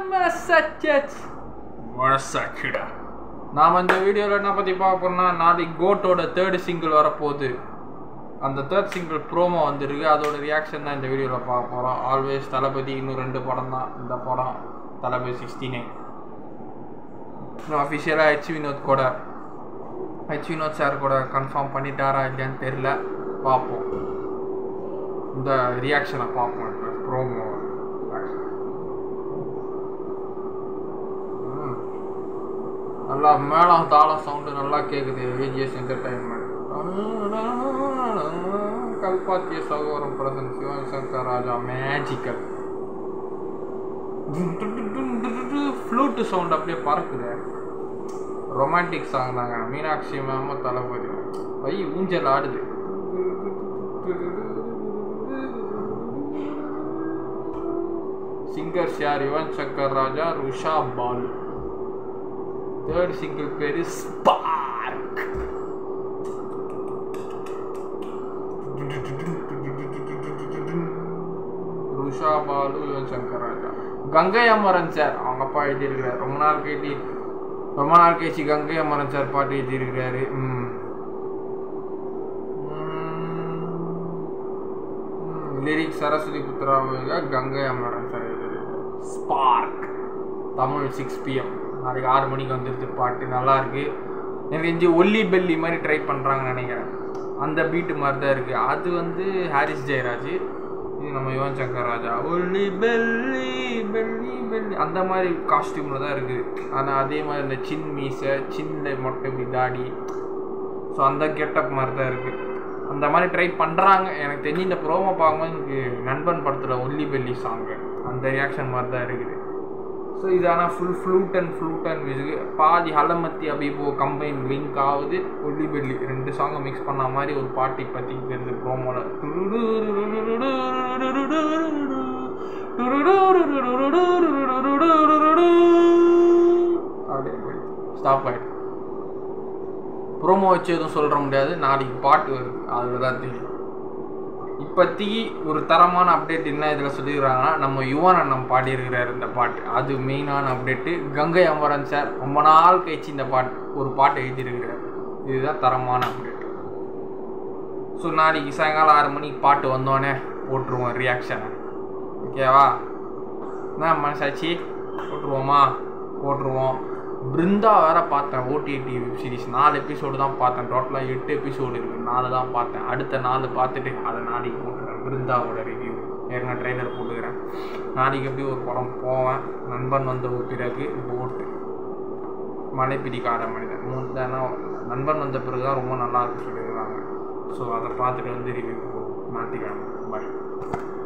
மெசச்சஸ் மசக்கிடா நாம் இந்த வீடியோவில் என்ன பற்றி பார்க்க போறோம்னா நாளைக்கு கோட்டோட தேர்ட் சிங்கிள் வரப்போகுது அந்த தேர்ட் சிங்கிள் ப்ரோமோ வந்திருக்கு அதோட ரியாக்ஷன் தான் இந்த வீடியோவில் பார்க்க போகிறோம் ஆல்வேஸ் தளபதி இன்னும் ரெண்டு படம் தான் இந்த படம் தளபதி சிக்ஸ்டி நைன் இன்னும் அஃபிஷியலாக ஹெச் வினோத் கூட ஹெச் வினோத் சார் கூட கன்ஃபார்ம் பண்ணிட்டாரா இல்லையான்னு தெரில பார்ப்போம் இந்த ரியாக்ஷனை பார்ப்போம் இப்போ ப்ரோமோ நல்லா மேளம் தாளம் சவுண்டு நல்லா கேட்குது விஜிஎஸ் என்டர்டைன்மெண்ட் கல்பாத்திய சகோதரம் Prasan Sivan Shankar Raja magical flute sound அப்படியே பறக்குது ரொமான்டிக் சாங் தாங்க மீனாட்சி மேம தளபதி வை ஊஞ்சல் ஆடுது சிங்கர்ஸ் யார் யுவன் சங்கர் ராஜா ருஷா பாலு தேர்ட் சிங்கிள் பேரு ஸ்பார்க் ருஷா பாலு யுவன் சங்கர் ராஜா கங்கை அமரன் சார் அவங்க அப்பா எழுதியிருக்கிறார் ரொம்ப நாள் கேட்டி ரொம்ப நாள் கழிச்சு கங்கை அமரன் சார் பாட்டு எழுதியிருக்கிறாரு ம் லிரிக் சரஸ்வதி புத்திராமிகா கங்கை அமரன் சார் எழுதியிருக்காரு ஸ்பார்க் தமிழ் சிக்ஸ் பிஎம் நாளைக்கு ஆறு மணிக்கு வந்துருது பாட்டு நல்லா இருக்கு எனக்கு தெரிஞ்சு ஒல்லி பெல்லி மாதிரி ட்ரை பண்ணுறாங்கன்னு நினைக்கிறேன் அந்த பீட்டு மாதிரி தான் இருக்குது அது வந்து ஹாரிஸ் ஜெயராஜ் இது நம்ம யுவன் சங்கர் ராஜா ஒல்லி பெல்லி பெல்லி பெல்லி அந்த மாதிரி காஸ்டியூமில் தான் இருக்குது ஆனால் அதே மாதிரி இந்த சின் மீசை சின்ன மொட்டை இப்படி தாடி ஸோ அந்த கெட்டப் மாதிரி தான் இருக்குது அந்த மாதிரி ட்ரை பண்ணுறாங்க எனக்கு தெரிஞ்சு இந்த ப்ரோமோ பார்க்கும்போது எனக்கு நண்பன் படத்தில் ஒல்லி பெல்லி சாங்கு அந்த ரியாக்ஷன் மாதிரி தான் இருக்குது ஸோ இது ஆனால் full flute and flute and music பாதி ஹலமத்தி அபிபோ கம்பைன் லிங்க் ஆகுது ஒல்லி பெல்லி ரெண்டு சாங்கை மிக்ஸ் பண்ண மாதிரி ஒரு பாட்டு இப்போதைக்கு தெரிஞ்சு ப்ரோமோவில் அப்படியே போய் ஸ்டாப் ஆகிடும் ப்ரோமோ வச்சு எதுவும் சொல்கிற முடியாது நாளைக்கு பாட்டு வருது அதில் தான் தெரியும் இப்போதைக்கு ஒரு தரமான அப்டேட் என்ன இதில் சொல்லிடுறாங்கன்னா நம்ம யுவன் அண்ணன் பாடியிருக்கிறார் இந்த பாட்டு அது மெயினான அப்டேட்டு கங்கை அமரன் சார் ரொம்ப நாள் கழிச்சு இந்த பாட்டு ஒரு பாட்டு எழுதியிருக்கிறார் இதுதான் தரமான அப்டேட் ஸோ நாளைக்கு சாயங்காலம் ஆறு மணிக்கு பாட்டு வந்தோடனே போட்டுருவோம் ரியாக்ஷனை ஓகேவா என்ன மனசாச்சு போட்டுருவோமா போட்டுருவோம் பிருந்தா வேற பார்த்தேன் ஓடிடி வெப் சீரிஸ் நாலு எபிசோடு தான் பார்த்தேன் டோட்டலாக எட்டு எபிசோடு இருக்குது நாலு தான் பார்த்தேன் அடுத்த நாலு பார்த்துட்டு அதை நாளைக்கு போட்டுக்கிறேன் பிருந்தாவோட ரிவ்யூ ஏற்கனவே ட்ரெய்லர் போட்டுக்கிறேன் நாளைக்கு எப்படி ஒரு படம் போவேன் நண்பன் வந்த பிறகு போட்டு மலைப்பிடிக்காத மனிதன் மூணு தானே நண்பன் வந்த பிறகு தான் ரொம்ப நல்லா இருக்கு சொல்லியிருக்காங்க ஸோ அதை பார்த்துட்டு வந்து ரிவ்யூ ஞாயிற்றுக்கிழமை பாய்